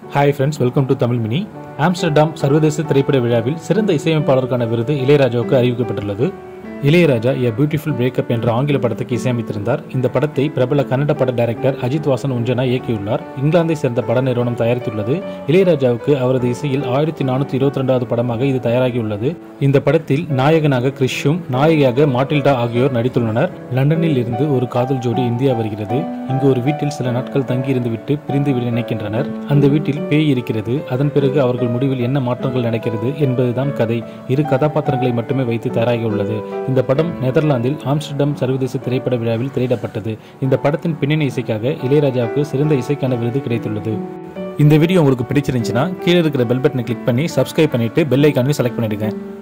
hi friends welcome to Tamil mini Amsterdam சர்வதேச திரைப்பட விழாவில் சிறந்த இசையமைப்பாளருக்கான விருது இளையராஜாவுக்கு அறிவிக்கப்பட்டுள்ளது இளையராஜா எ பியூட்டிஃபுல் பிரேக்கப் என்ற ஆங்கில படத்துக்கு இசையமைத்திருந்தார் இந்த படத்தை பிரபல கன்னட பட டைரக்டர் அஜித் வாசன் உஞ்சனா இயக்கியுள்ளார் இங்கிலாந்தை சேர்ந்த பட நிறுவனம் தயாரித்துள்ளது இளையராஜாவுக்கு அவரது இசையில் ஆயிரத்தி நானூற்றி இருபத்தி ரெண்டாவது படமாக இது தயாராகியுள்ளது இந்த படத்தில் நாயகனாக கிறிஷும் நாயகியாக மாட்டில்டா ஆகியோர் நடித்துள்ளனர் லண்டனில் இருந்து ஒரு காதல் ஜோடி இந்தியா வருகிறது இங்கு ஒரு வீட்டில் சில நாட்கள் தங்கியிருந்து விட்டு பிரிந்து விட நினைக்கின்றனர் அந்த வீட்டில் பேய் இருக்கிறது அதன் பிறகு அவர்கள் முடிவில் என்ன மாற்றங்கள் நடக்கிறது என்பதுதான் கதை இரு கதாபாத்திரங்களை மட்டுமே வைத்து தயாராகியுள்ளது இந்த படம் நெதர்லாந்தில் ஆம்ஸ்டர்டாம் சர்வதேச திரைப்பட விழாவில் திரையிடப்பட்டது இந்த படத்தின் பின்னணி இசைக்காக இளையராஜாவுக்கு சிறந்த இசைக்கான விருது கிடைத்துள்ளது இந்த வீடியோ உங்களுக்கு பிடிச்சிருந்துச்சுன்னா கீழே இருக்கிற பெல் பட்டனை கிளிக் பண்ணி சப்ஸ்கிரைப் பண்ணிட்டு பெல் ஐக்கானையும் செலக்ட் பண்ணிடுங்க